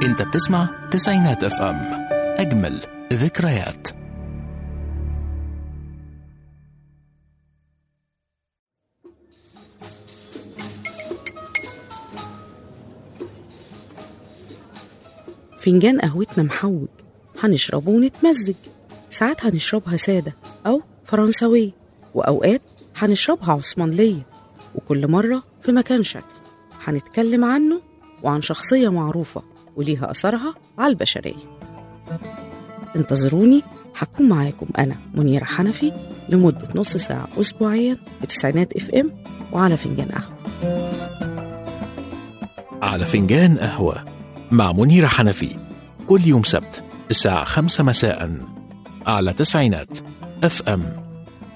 انت بتسمع تسعينات اف ام اجمل ذكريات فنجان قهوتنا محوج هنشربه ونتمزج ساعات هنشربها سادة أو فرنساوية وأوقات هنشربها عثمانلية وكل مرة في مكان شكل هنتكلم عنه وعن شخصية معروفة وليها أثرها على البشرية انتظروني هكون معاكم أنا منيرة حنفي لمدة نص ساعة أسبوعيا بتسعينات اف ام وعلى فنجان قهوة على فنجان قهوة مع منيرة حنفي كل يوم سبت الساعة خمسة مساء على تسعينات اف ام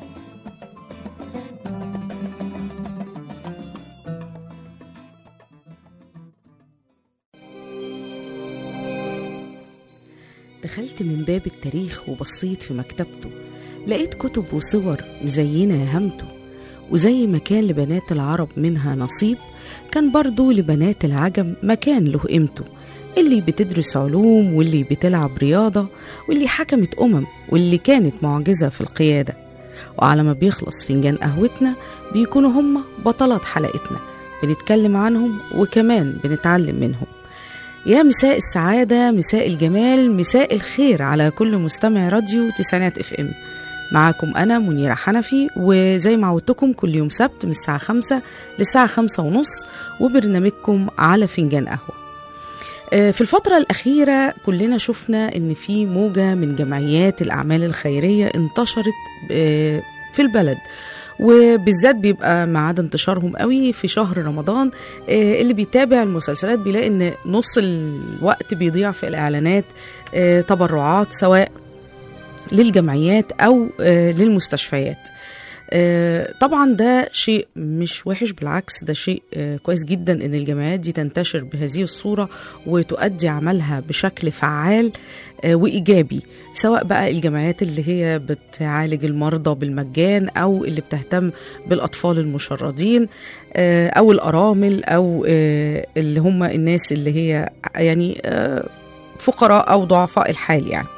دخلت من باب التاريخ وبصيت في مكتبته لقيت كتب وصور مزينة يا همته وزي ما كان لبنات العرب منها نصيب كان برضو لبنات العجم مكان له قيمته اللي بتدرس علوم واللي بتلعب رياضة واللي حكمت أمم واللي كانت معجزة في القيادة وعلى ما بيخلص فنجان قهوتنا بيكونوا هم بطلات حلقتنا بنتكلم عنهم وكمان بنتعلم منهم يا مساء السعادة مساء الجمال مساء الخير على كل مستمع راديو تسعينات اف ام معاكم أنا منيرة حنفي وزي ما عودتكم كل يوم سبت من الساعة خمسة للساعة خمسة ونص وبرنامجكم على فنجان قهوة آه، في الفترة الأخيرة كلنا شفنا إن في موجة من جمعيات الأعمال الخيرية انتشرت آه، في البلد وبالذات بيبقى ما عدا انتشارهم قوي في شهر رمضان آه، اللي بيتابع المسلسلات بيلاقي ان نص الوقت بيضيع في الاعلانات آه، تبرعات سواء للجمعيات او آه، للمستشفيات آه، طبعا ده شيء مش وحش بالعكس ده شيء آه، كويس جدا ان الجمعيات دي تنتشر بهذه الصوره وتؤدي عملها بشكل فعال آه، وايجابي سواء بقى الجمعيات اللي هي بتعالج المرضى بالمجان او اللي بتهتم بالاطفال المشردين آه، او الارامل او آه، اللي هم الناس اللي هي يعني آه، فقراء او ضعفاء الحال يعني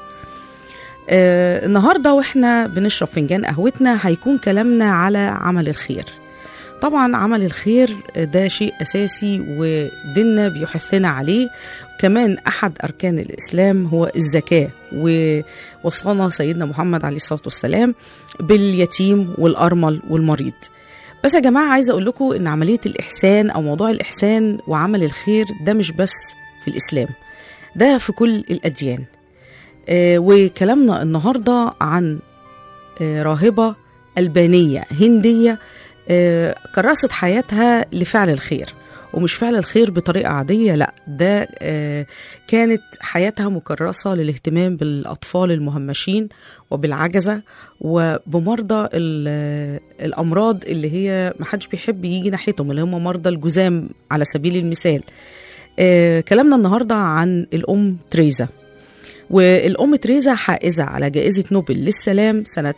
آه، النهارده واحنا بنشرب فنجان قهوتنا هيكون كلامنا على عمل الخير طبعا عمل الخير ده شيء اساسي وديننا بيحثنا عليه كمان احد اركان الاسلام هو الزكاه ووصانا سيدنا محمد عليه الصلاه والسلام باليتيم والارمل والمريض بس يا جماعه عايزه اقول لكم ان عمليه الاحسان او موضوع الاحسان وعمل الخير ده مش بس في الاسلام ده في كل الاديان آه، وكلامنا النهارده عن آه، راهبه البانيه هنديه آه، كرست حياتها لفعل الخير ومش فعل الخير بطريقة عادية لا ده آه، كانت حياتها مكرسة للاهتمام بالأطفال المهمشين وبالعجزة وبمرضى ال- الأمراض اللي هي محدش بيحب يجي ناحيتهم اللي هم مرضى الجذام على سبيل المثال آه، كلامنا النهاردة عن الأم تريزا والأم تريزا حائزة على جائزة نوبل للسلام سنة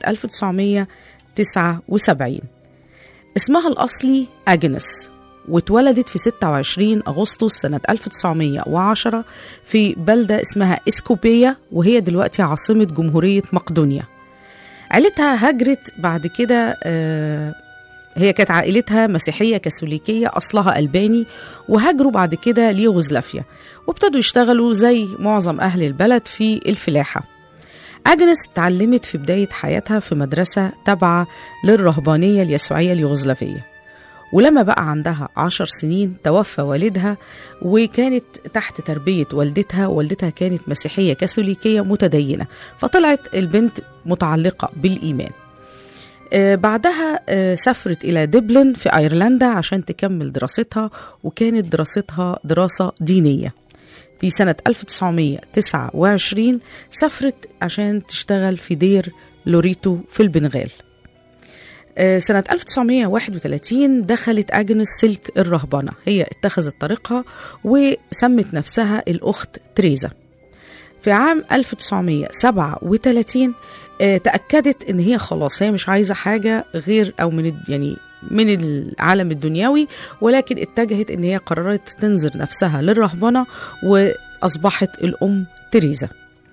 1979 اسمها الأصلي أجنس واتولدت في 26 أغسطس سنة 1910 في بلدة اسمها إسكوبية وهي دلوقتي عاصمة جمهورية مقدونيا عيلتها هاجرت بعد كده آه، هي كانت عائلتها مسيحية كاثوليكية أصلها ألباني وهاجروا بعد كده ليوغوسلافيا وابتدوا يشتغلوا زي معظم أهل البلد في الفلاحة أجنس اتعلمت في بداية حياتها في مدرسة تابعة للرهبانية اليسوعية اليوغوسلافية ولما بقى عندها عشر سنين توفى والدها وكانت تحت تربية والدتها والدتها كانت مسيحية كاثوليكية متدينة فطلعت البنت متعلقة بالإيمان آه، بعدها آه، سافرت إلى دبلن في أيرلندا عشان تكمل دراستها وكانت دراستها دراسة دينية في سنة 1929 سافرت عشان تشتغل في دير لوريتو في البنغال آه، سنة 1931 دخلت أجنس سلك الرهبنة هي اتخذت طريقها وسمت نفسها الأخت تريزا في عام 1937 آه، تأكدت إن هي خلاص هي مش عايزة حاجة غير أو من الد- يعني من العالم الدنيوي ولكن اتجهت إن هي قررت تنذر نفسها للرهبنة أصبحت الأم تريزا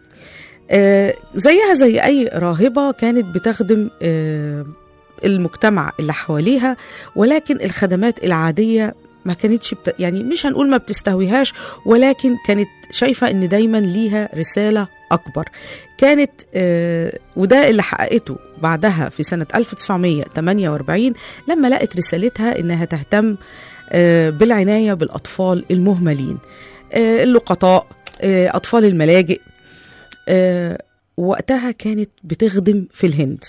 آه، زيها زي أي راهبة كانت بتخدم آه، المجتمع اللي حواليها ولكن الخدمات العادية ما كانتش بت... يعني مش هنقول ما بتستهويهاش ولكن كانت شايفة ان دايما ليها رسالة أكبر كانت آه وده اللي حققته بعدها في سنة 1948 لما لقت رسالتها انها تهتم آه بالعناية بالأطفال المهملين آه اللقطاء آه أطفال الملاجئ آه وقتها كانت بتخدم في الهند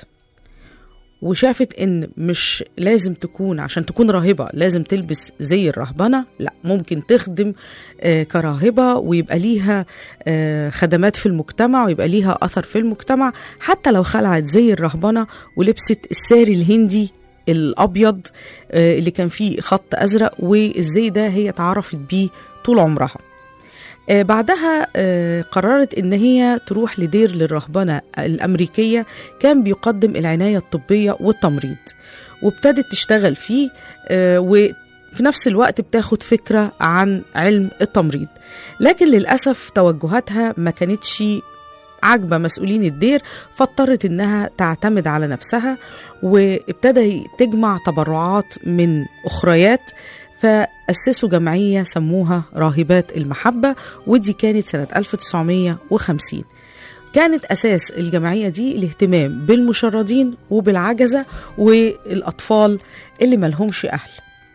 وشافت ان مش لازم تكون عشان تكون راهبه لازم تلبس زي الرهبنه لا ممكن تخدم آه، كراهبه ويبقى ليها آه، خدمات في المجتمع ويبقى ليها اثر في المجتمع حتى لو خلعت زي الرهبنه ولبست الساري الهندي الابيض آه، اللي كان فيه خط ازرق والزي ده هي اتعرفت بيه طول عمرها آه، بعدها آه، قررت ان هي تروح لدير للرهبنه الامريكيه كان بيقدم العنايه الطبيه والتمريض وابتدت تشتغل فيه آه، وفي نفس الوقت بتاخد فكره عن علم التمريض لكن للاسف توجهاتها ما كانتش عاجبه مسؤولين الدير فاضطرت انها تعتمد على نفسها وابتدى تجمع تبرعات من اخريات فأسسوا جمعية سموها راهبات المحبة ودي كانت سنة 1950 كانت أساس الجمعية دي الاهتمام بالمشردين وبالعجزة والأطفال اللي ملهمش أهل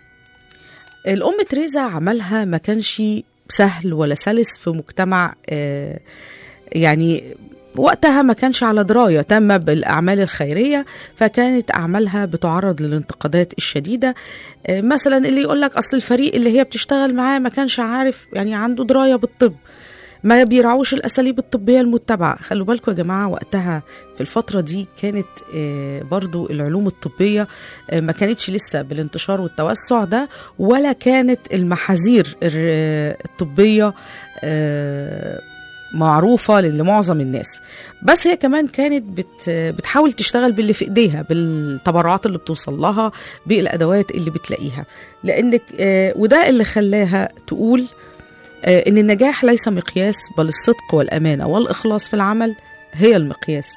الأم تريزا عملها ما كانش سهل ولا سلس في مجتمع آه، يعني وقتها ما كانش على دراية تم بالأعمال الخيرية فكانت أعمالها بتعرض للانتقادات الشديدة آه، مثلا اللي يقول لك أصل الفريق اللي هي بتشتغل معاه ما كانش عارف يعني عنده دراية بالطب ما بيراعوش الأساليب الطبية المتبعة خلوا بالكم يا جماعة وقتها في الفترة دي كانت آه، برضو العلوم الطبية آه، ما كانتش لسه بالانتشار والتوسع ده ولا كانت المحاذير الر- الطبية آه، معروفة لمعظم الناس بس هي كمان كانت بت بتحاول تشتغل باللي في ايديها بالتبرعات اللي بتوصل لها بالادوات اللي بتلاقيها لانك آه، وده اللي خلاها تقول آه، ان النجاح ليس مقياس بل الصدق والامانه والاخلاص في العمل هي المقياس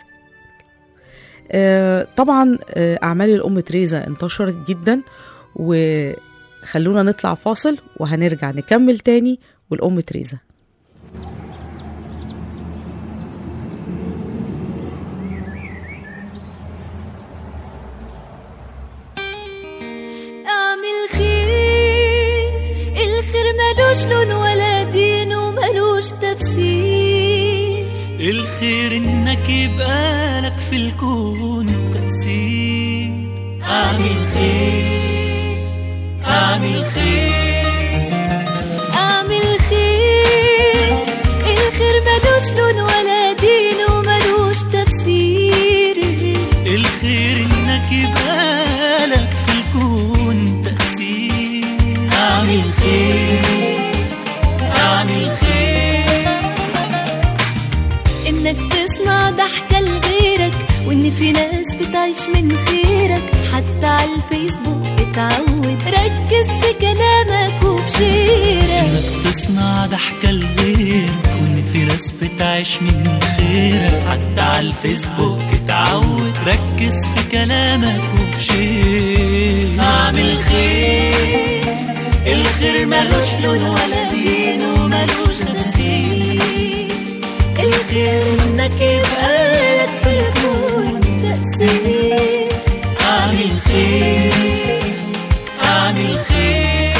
آه، طبعا آه، اعمال الام تريزا انتشرت جدا وخلونا نطلع فاصل وهنرجع نكمل تاني والام تريزا اعمل خير الخير ملوش لون ولا دين وملوش تفسير الخير انك يبقى لك في الكون تأثير اعمل خير اعمل خير اعمل خير الخير ملوش لون ولا دين وملوش تفسير الخير انك يبقى لك في الكون تأثير اعمل خير اعمل خير انك تصنع ضحكة لغيرك وان في ناس بتعيش من خيرك حتى على الفيسبوك اتعود ركز في كلامك وفي شيرك انك تصنع ضحكة لغيرك وان في ناس بتعيش من خيرك حتى على الفيسبوك اتعود ركز في كلامك وفي شيء اعمل خير الخير ملوش لون ولا دين وملوش تفسير الخير انك يبقى لك في الكون تأثير اعمل خير اعمل خير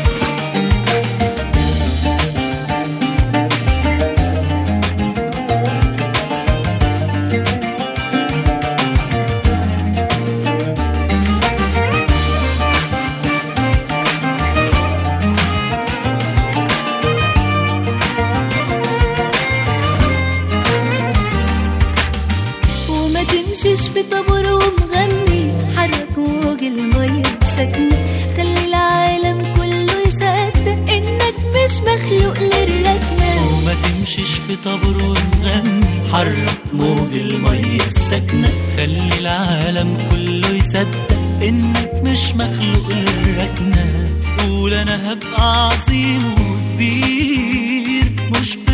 وما تمشيش في طابور ومغني حرك موج المية ساكنة خلي العالم كله يصدق انك مش مخلوق للركنة وما تمشيش في طابور ونغني حرك موج المية الساكنة خلي العالم كله يصدق انك مش مخلوق للركنة قول انا هبقى عظيم وكبير مش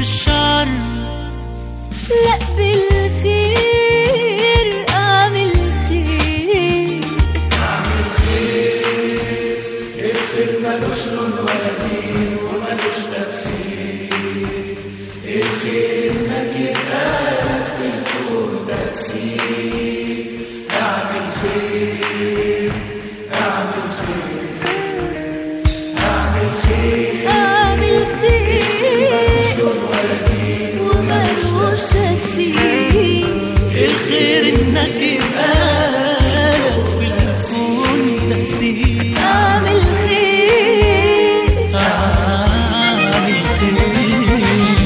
شر لا بالخير اعمل خير اعمل خير وملوش تفسير الخير انك يبقى لك في الكون تأثير اعمل خير اعمل خير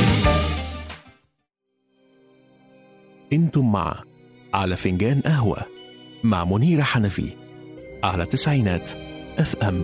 انتم مع على فنجان قهوة مع منيرة حنفي على تسعينات اف ام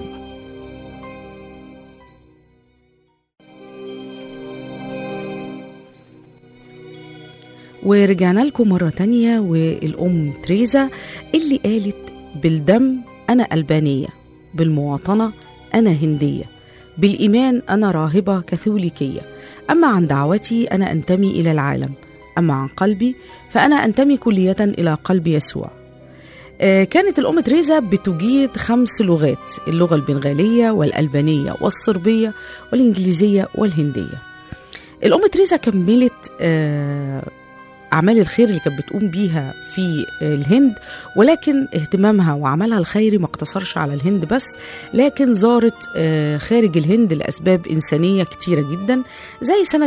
ورجعنا لكم مرة تانية والأم تريزا اللي قالت بالدم أنا ألبانية بالمواطنة أنا هندية بالإيمان أنا راهبة كاثوليكية أما عن دعوتي أنا أنتمي إلى العالم أما عن قلبي فأنا أنتمي كلية إلى قلب يسوع آه، كانت الأم تريزا بتجيد خمس لغات اللغة البنغالية والألبانية والصربية والإنجليزية والهندية الأم تريزا كملت آه، أعمال الخير اللي كانت بتقوم بيها في الهند ولكن اهتمامها وعملها الخيري ما اقتصرش على الهند بس لكن زارت آه، خارج الهند لأسباب إنسانية كتيرة جدا زي سنة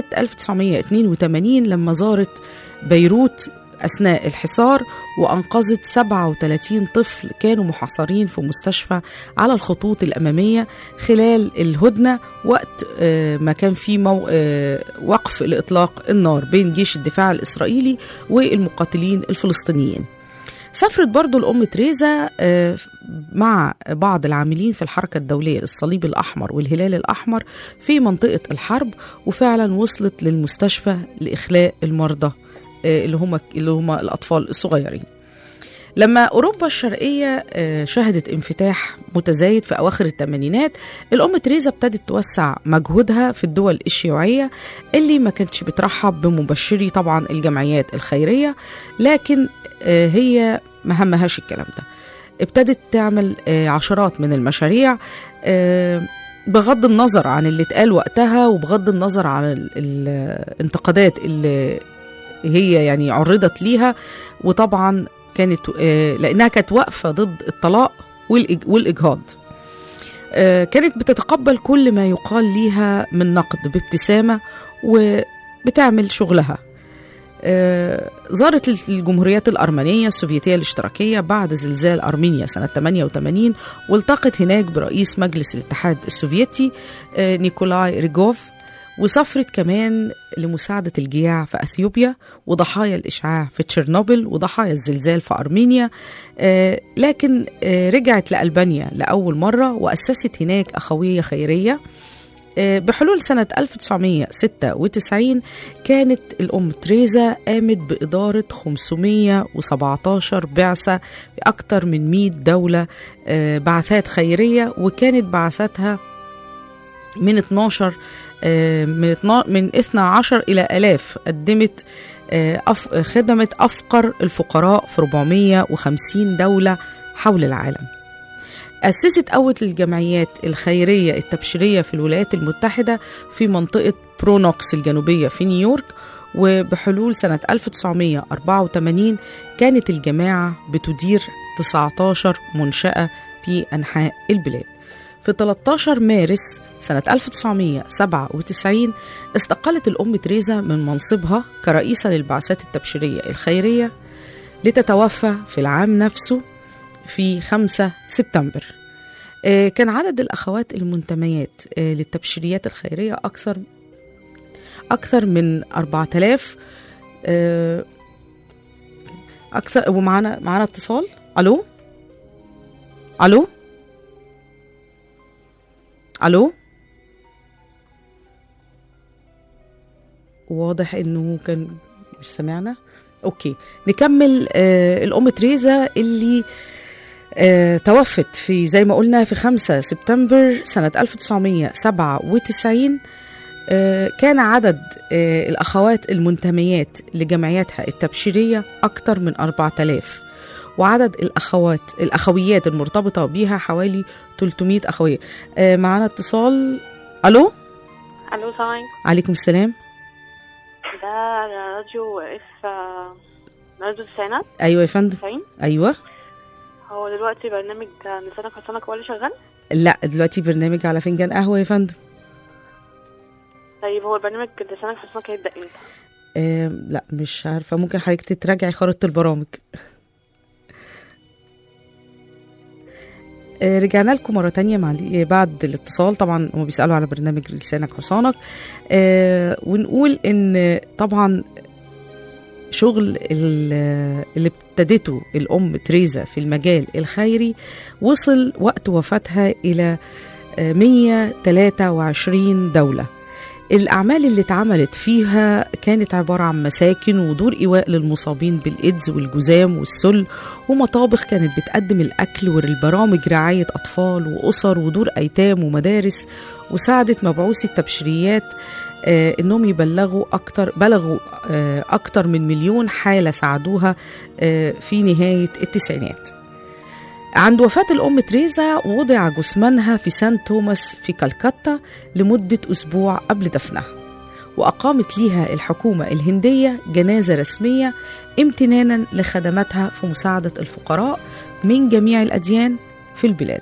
1982 لما زارت بيروت أثناء الحصار وأنقذت 37 طفل كانوا محاصرين في مستشفى على الخطوط الأمامية خلال الهدنة وقت آه، ما كان في مو... آه، وقف لإطلاق النار بين جيش الدفاع الإسرائيلي والمقاتلين الفلسطينيين سافرت برضو الأم تريزا آه، مع بعض العاملين في الحركة الدولية للصليب الأحمر والهلال الأحمر في منطقة الحرب وفعلا وصلت للمستشفى لإخلاء المرضى آه، اللي هم اللي هم الأطفال الصغيرين لما أوروبا الشرقية آه، شهدت انفتاح متزايد في أواخر الثمانينات الأم تريزا ابتدت توسع مجهودها في الدول الشيوعية اللي ما كانتش بترحب بمبشري طبعا الجمعيات الخيرية لكن آه، هي ما همهاش الكلام ده ابتدت تعمل آه، عشرات من المشاريع آه، بغض النظر عن اللي اتقال وقتها وبغض النظر عن ال- الانتقادات اللي هي يعني عرضت ليها وطبعا كانت آه، لانها كانت واقفه ضد الطلاق والإج- والاجهاض آه، كانت بتتقبل كل ما يقال ليها من نقد بابتسامه وبتعمل شغلها آه، زارت الجمهوريات الأرمنية السوفيتية الاشتراكية بعد زلزال أرمينيا سنة 88 والتقت هناك برئيس مجلس الاتحاد السوفيتي آه، نيكولاي ريجوف وسافرت كمان لمساعدة الجياع في أثيوبيا وضحايا الإشعاع في تشيرنوبل وضحايا الزلزال في أرمينيا آه، لكن آه، رجعت لألبانيا لأول مرة وأسست هناك أخوية خيرية آه، بحلول سنة 1996 كانت الأم تريزا قامت بإدارة 517 بعثة في أكثر من 100 دولة آه، بعثات خيرية وكانت بعثاتها من 12 آه، من 12 من 12 إلى آلاف قدمت آه، أف- خدمت أفقر الفقراء في 450 دولة حول العالم أسست أول الجمعيات الخيرية التبشيرية في الولايات المتحدة في منطقة برونوكس الجنوبية في نيويورك وبحلول سنة 1984 كانت الجماعة بتدير 19 منشأة في أنحاء البلاد في 13 مارس سنة 1997 استقالت الأم تريزا من منصبها كرئيسة للبعثات التبشيرية الخيرية لتتوفى في العام نفسه في 5 سبتمبر آه، كان عدد الأخوات المنتميات آه، للتبشيريات الخيرية أكثر أكثر من 4000 آه، أكثر ومعانا معانا اتصال ألو ألو ألو واضح إنه كان مش سامعنا أوكي نكمل آه الأم تريزا اللي آه توفت في زي ما قلنا في 5 سبتمبر سنة 1997 آه، كان عدد آه، الأخوات المنتميات لجمعياتها التبشيرية أكثر من 4000 وعدد الأخوات الأخويات المرتبطة بيها حوالي 300 أخوية آه، معانا اتصال ألو الو السلام عليكم عليكم السلام ده راديو اف آه، راديو التسعينات أيوة يا فندم 90 أيوة هو دلوقتي برنامج لسانك حصانك هو اللي شغال لا دلوقتي برنامج على فنجان قهوة يا فندم طيب هو البرنامج لسانك حصانك هيبدأ امتى؟ آه لا مش عارفة ممكن حضرتك تتراجعي خارطة البرامج آه، رجعنا لكم مرة تانية مع آه، بعد الاتصال طبعا هم بيسألوا على برنامج لسانك حصانك آه، ونقول ان طبعا شغل ال- اللي ابتدته الأم تريزا في المجال الخيري وصل وقت وفاتها إلى آه، 123 دولة الأعمال اللي اتعملت فيها كانت عبارة عن مساكن ودور إيواء للمصابين بالإيدز والجذام والسل ومطابخ كانت بتقدم الأكل والبرامج رعاية أطفال وأسر ودور أيتام ومدارس وساعدت مبعوثي التبشيريات آه انهم يبلغوا اكتر بلغوا آه اكتر من مليون حاله ساعدوها آه في نهايه التسعينات عند وفاة الأم تريزا وضع جثمانها في سان توماس في كالكتا لمدة أسبوع قبل دفنها وأقامت ليها الحكومة الهندية جنازة رسمية امتنانا لخدماتها في مساعدة الفقراء من جميع الأديان في البلاد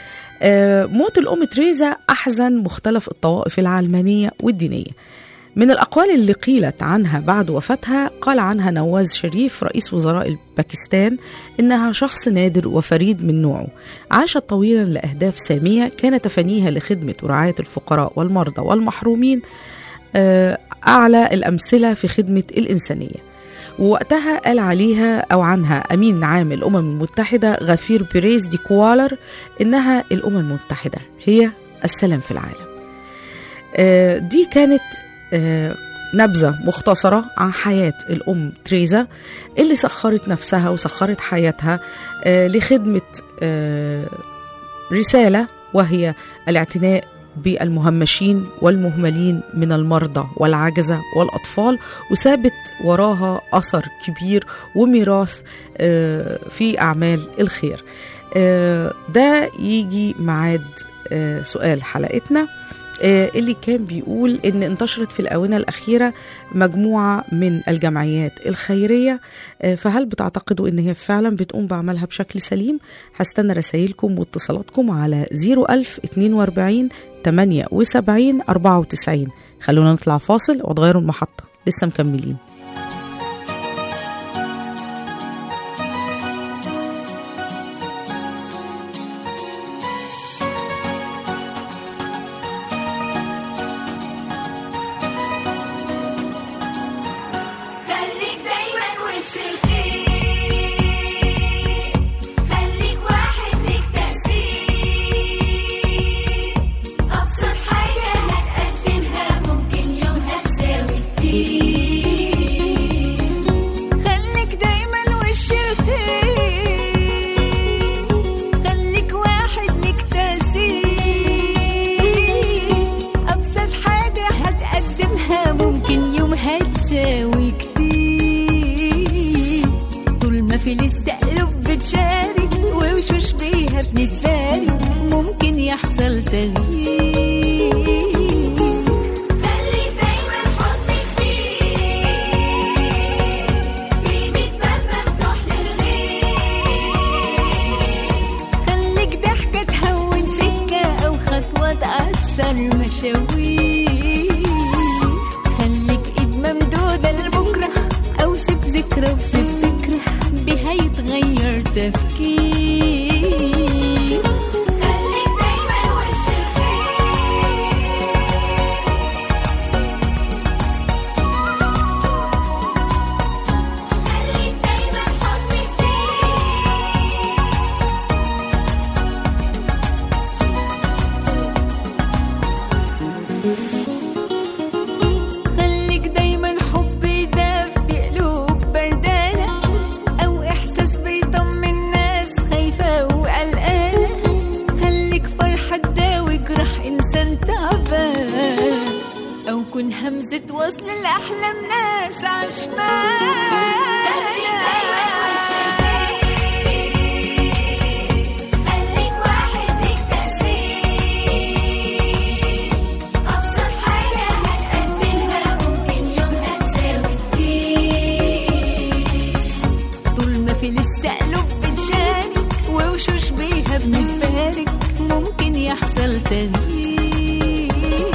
آه، موت الأم تريزا أحزن مختلف الطوائف العلمانية والدينية من الأقوال اللي قيلت عنها بعد وفاتها قال عنها نواز شريف رئيس وزراء باكستان إنها شخص نادر وفريد من نوعه عاشت طويلا لأهداف سامية كان تفانيها لخدمة ورعاية الفقراء والمرضى والمحرومين آه، أعلى الأمثلة في خدمة الإنسانية ووقتها قال عليها أو عنها أمين عام الأمم المتحدة غفير بيريز دي كوالر إنها الأمم المتحدة هي السلام في العالم آه، دي كانت آه، نبذة مختصرة عن حياة الأم تريزا اللي سخرت نفسها وسخرت حياتها آه، لخدمة آه، رسالة وهي الاعتناء بالمهمشين والمهملين من المرضى والعجزة والأطفال وسابت وراها أثر كبير وميراث آه، في أعمال الخير آه، ده يجي معاد آه، سؤال حلقتنا آه، اللي كان بيقول ان انتشرت في الاونه الاخيره مجموعه من الجمعيات الخيريه آه، فهل بتعتقدوا ان هي فعلا بتقوم بعملها بشكل سليم هستنى رسائلكم واتصالاتكم على 01000 42 78 94 خلونا نطلع فاصل وتغيروا المحطه لسه مكملين خليك دايما وش الخير خليك واحد ليك تأثير أبسط حاجة هتقدمها ممكن يوم هتساوي كتير خليك دايما وش الخير خليك واحد ليك تأثير أبسط حاجة هتقدمها ممكن يوم هتساوي كتير طول ما في التألف بتشارك ووشوش بيها بنتبارك ممكن يحصل تغيير خلي دايما حضنك فيه في بيت باب مفتوح للغير خليك ضحكة تهون سكة أو خطوة تأثر مشاوير خليك إيد ممدودة لبكرة أو سيب ذكرى وسيب فكرة بها يتغير تفكير خليك دايما وش الخير خليك دايما حضنك فيه خليك دايما حب يدفي قلوب بردانة أو إحساس بيطمن ناس خايفة وقلقانة خليك فرحة تداوي جرح إنسان تعبان أو تكون همزة وصل لأحلام ناس عشمان خليك واحد ليك تأثير أبسط حاجة هتقدمها ممكن يومها تساوي كتير طول ما في لسه قلوب بتشارك ووشوش بيها بنتبارك ممكن يحصل تغيير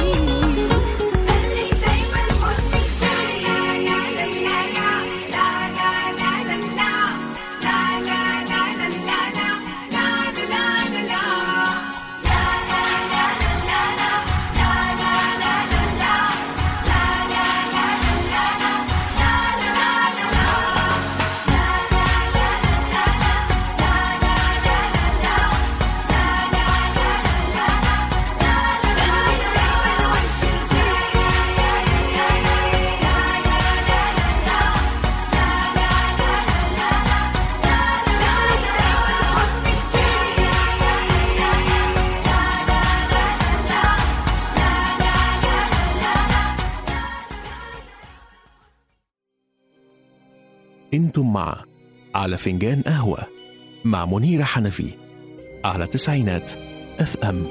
خليك دايما حزنك لا لا لا لا لا لا لا لا لا لا لا لا لا لا لا لا لا انتم مع على فنجان قهوة مع منيرة حنفي على تسعينات اف ام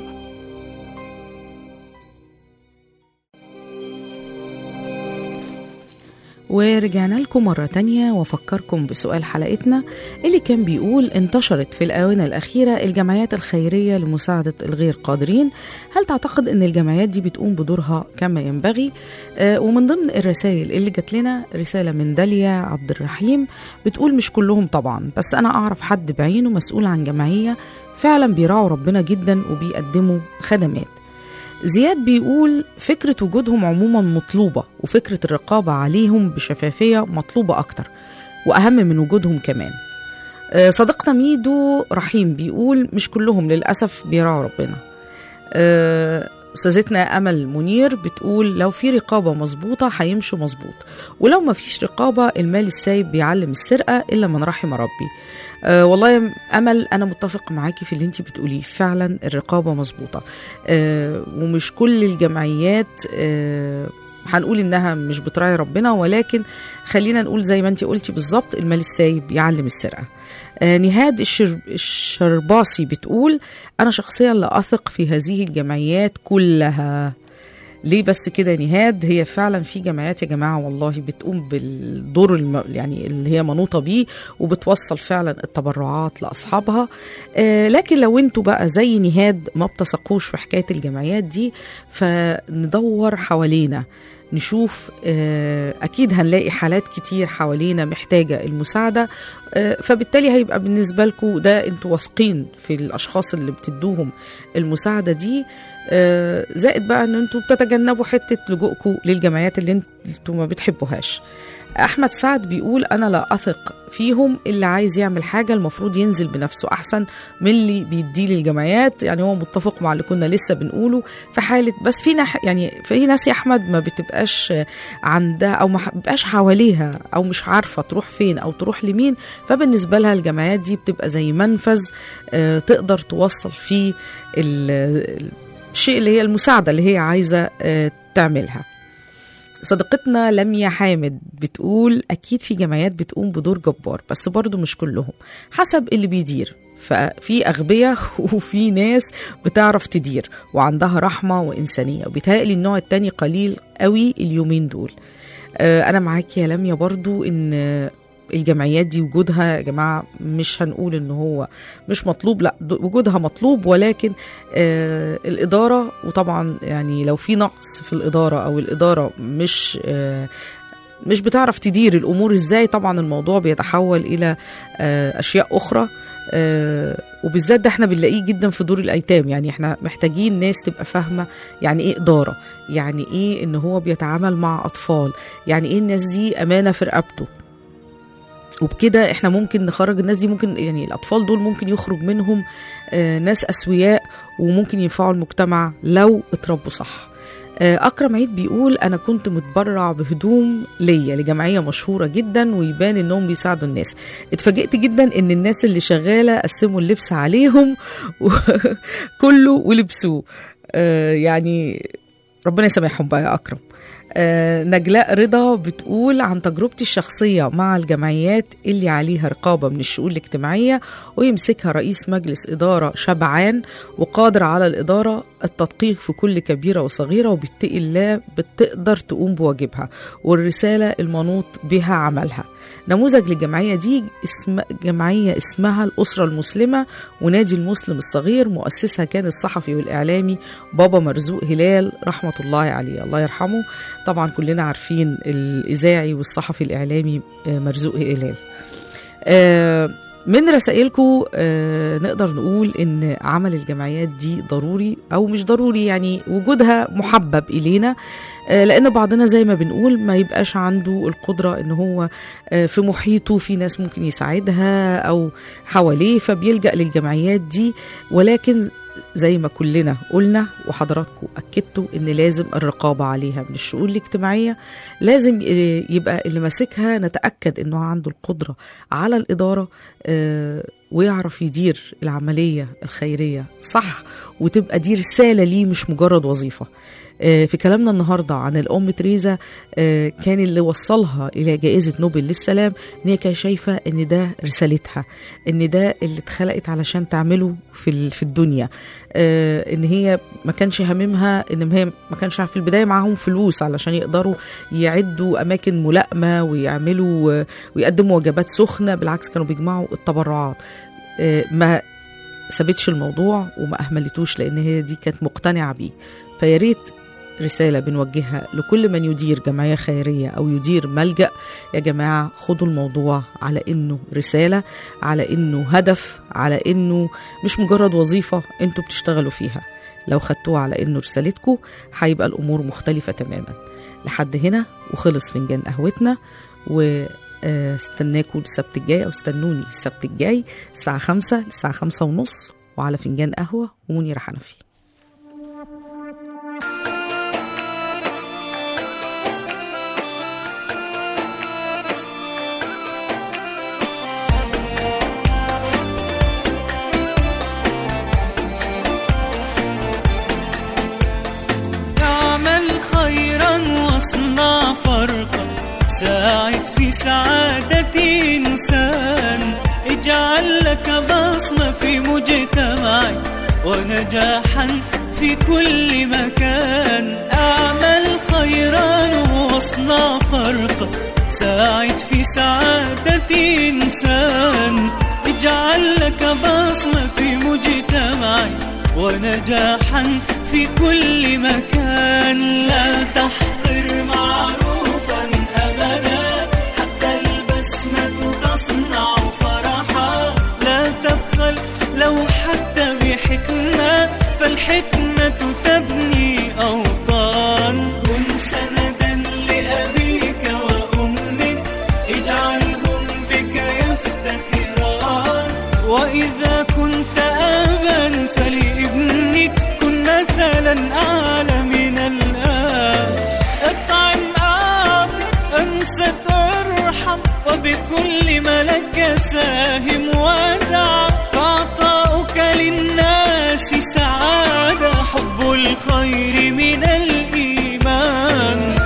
ورجعنا لكم مرة تانية وأفكركم بسؤال حلقتنا اللي كان بيقول انتشرت في الآونة الأخيرة الجمعيات الخيرية لمساعدة الغير قادرين هل تعتقد أن الجمعيات دي بتقوم بدورها كما ينبغي؟ آه ومن ضمن الرسائل اللي جات لنا رسالة من داليا عبد الرحيم بتقول مش كلهم طبعا بس أنا أعرف حد بعينه مسؤول عن جمعية فعلا بيراعوا ربنا جدا وبيقدموا خدمات زياد بيقول فكرة وجودهم عموما مطلوبة وفكرة الرقابة عليهم بشفافية مطلوبة أكتر وأهم من وجودهم كمان آه، صديقنا ميدو رحيم بيقول مش كلهم للأسف بيراعوا ربنا آه، أستاذتنا أمل منير بتقول لو في رقابة مظبوطة هيمشوا مظبوط ولو ما فيش رقابة المال السايب بيعلم السرقة إلا من رحم ربي أه والله يا أمل أنا متفق معاكي في اللي انت بتقوليه فعلا الرقابة مظبوطة أه ومش كل الجمعيات أه هنقول انها مش بتراعي ربنا ولكن خلينا نقول زي ما انت قلتي بالظبط المال السايب يعلم السرقه آه نهاد الشر... الشرباصي بتقول انا شخصيا لا اثق في هذه الجمعيات كلها ليه بس كده نهاد هي فعلا في جمعيات يا جماعه والله بتقوم بالدور الم... يعني اللي هي منوطه بيه وبتوصل فعلا التبرعات لاصحابها آه لكن لو انتوا بقى زي نهاد ما بتثقوش في حكايه الجمعيات دي فندور حوالينا نشوف آه، اكيد هنلاقي حالات كتير حوالينا محتاجه المساعده آه، فبالتالي هيبقى بالنسبه لكم ده انتوا واثقين في الاشخاص اللي بتدوهم المساعده دي آه، زائد بقى ان انتوا بتتجنبوا حته لجوءكم للجمعيات اللي انتوا ما بتحبوهاش احمد سعد بيقول انا لا اثق فيهم اللي عايز يعمل حاجه المفروض ينزل بنفسه احسن من اللي بيديه للجمعيات يعني هو متفق مع اللي كنا لسه بنقوله في حاله بس في نح يعني في ناس يا احمد ما بتبقاش عندها او ما بيبقاش حواليها او مش عارفه تروح فين او تروح لمين فبالنسبه لها الجمعيات دي بتبقى زي منفذ آه، تقدر توصل فيه ال- الشيء اللي هي المساعده اللي هي عايزه آه، تعملها صديقتنا لميا حامد بتقول أكيد في جمعيات بتقوم بدور جبار بس برضو مش كلهم حسب اللي بيدير ففي أغبياء وفي ناس بتعرف تدير وعندها رحمة وإنسانية وبيتهيألي النوع التاني قليل قوي اليومين دول آه، أنا معاك يا لميا برضو إن الجمعيات دي وجودها يا جماعة مش هنقول إن هو مش مطلوب لا د- وجودها مطلوب ولكن آه الإدارة وطبعا يعني لو في نقص في الإدارة أو الإدارة مش آه مش بتعرف تدير الأمور إزاي طبعا الموضوع بيتحول إلى آه أشياء أخرى آه وبالذات ده احنا بنلاقيه جدا في دور الايتام يعني احنا محتاجين ناس تبقى فاهمه يعني ايه اداره يعني ايه ان هو بيتعامل مع اطفال يعني ايه الناس دي امانه في رقبته وبكده احنا ممكن نخرج الناس دي ممكن يعني الاطفال دول ممكن يخرج منهم آه، ناس اسوياء وممكن ينفعوا المجتمع لو اتربوا صح آه، اكرم عيد بيقول انا كنت متبرع بهدوم ليا لجمعيه مشهوره جدا ويبان انهم بيساعدوا الناس اتفاجئت جدا ان الناس اللي شغاله قسموا اللبس عليهم وكله ولبسوه آه، يعني ربنا يسامحهم بقى يا اكرم آه، نجلاء رضا بتقول عن تجربتي الشخصية مع الجمعيات اللي عليها رقابة من الشؤون الاجتماعية ويمسكها رئيس مجلس إدارة شبعان وقادر على الإدارة التدقيق في كل كبيرة وصغيرة وباتقي الله بتقدر تقوم بواجبها والرسالة المنوط بها عملها نموذج للجمعية دي اسم جمعية اسمها الأسرة المسلمة ونادي المسلم الصغير مؤسسها كان الصحفي والإعلامي بابا مرزوق هلال رحمة الله عليه الله يرحمه طبعا كلنا عارفين الإذاعي والصحفي الإعلامي آه، مرزوق هلال آه، من رسائلكم آه، نقدر نقول ان عمل الجمعيات دي ضروري او مش ضروري يعني وجودها محبب الينا آه، لان بعضنا زي ما بنقول ما يبقاش عنده القدره ان هو آه، في محيطه في ناس ممكن يساعدها او حواليه فبيلجا للجمعيات دي ولكن زي ما كلنا قلنا وحضراتكم اكدتوا ان لازم الرقابه عليها من الشؤون الاجتماعيه لازم آه، يبقى اللي ماسكها نتاكد انه عنده القدره على الاداره آه، ويعرف يدير العمليه الخيريه صح وتبقى دي رساله ليه مش مجرد وظيفه آه، في كلامنا النهارده عن الام تريزا آه، كان اللي وصلها الى جائزه نوبل للسلام ان هي كانت شايفه ان ده رسالتها ان ده اللي اتخلقت علشان تعمله في ال- في الدنيا آه، ان هي ما كانش هاممها ان هي ما كانش في البدايه معاهم فلوس علشان يقدروا يعدوا اماكن ملائمه ويعملوا آه، ويقدموا وجبات سخنه بالعكس كانوا بيجمعوا التبرعات آه، ما سابتش الموضوع وما اهملتوش لان هي دي كانت مقتنعه بيه فيا ريت رساله بنوجهها لكل من يدير جمعيه خيريه او يدير ملجا يا جماعه خدوا الموضوع على انه رساله على انه هدف على انه مش مجرد وظيفه انتوا بتشتغلوا فيها لو خدتوها على انه رسالتكم هيبقى الامور مختلفه تماما لحد هنا وخلص فنجان قهوتنا و آه، استناكم السبت الجاي او استنوني السبت الجاي الساعه خمسة الساعه خمسة ونص وعلى فنجان قهوه ومنيره حنفي اعمل خيرا واصنع فرقا ساعد في سعادة إنسان اجعل لك بصمة في مجتمعك ونجاحا في كل مكان اعمل خيرا واصنع فرقا ساعد في سعادة إنسان اجعل لك بصمة في مجتمعك ونجاحا في كل مكان لا تحقر معروفا أبدا حتى البسمة تصنع فرحا لا تبخل لو حتى بحكمة فالحكمة تبني أوطان كن سندا لأبيك وأمك اجعلهم بك يفتخران وإذا كنت أبا فلابنك كن مثلا أعلى من الآن اطعم أعطي أنست ارحم وبكل ملك ساهم ودع فعطاؤك للناس سعادة حب الخير من الإيمان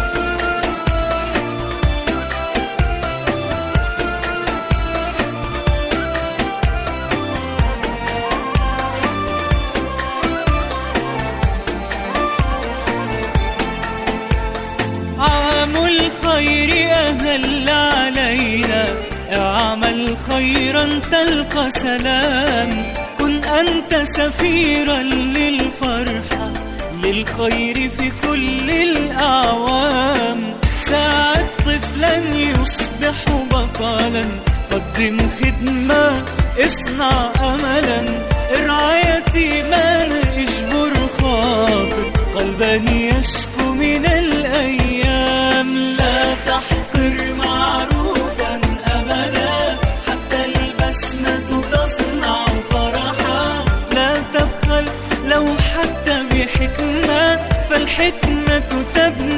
عام الخير أهل علينا اعمل خيرا تلقى سلام كن أنت سفيرا للفرحة للخير في كل الأعوام ساعد طفلا يصبح بطلا قدم خدمة اصنع أملا ارعى يتيما اجبر خاطر قلبا يشكو من الأيام لا تحقر معروفا أبدا حتى البسمة تصنع فرحا لا تبخل لو حتى بحكمة فالحكمة تبني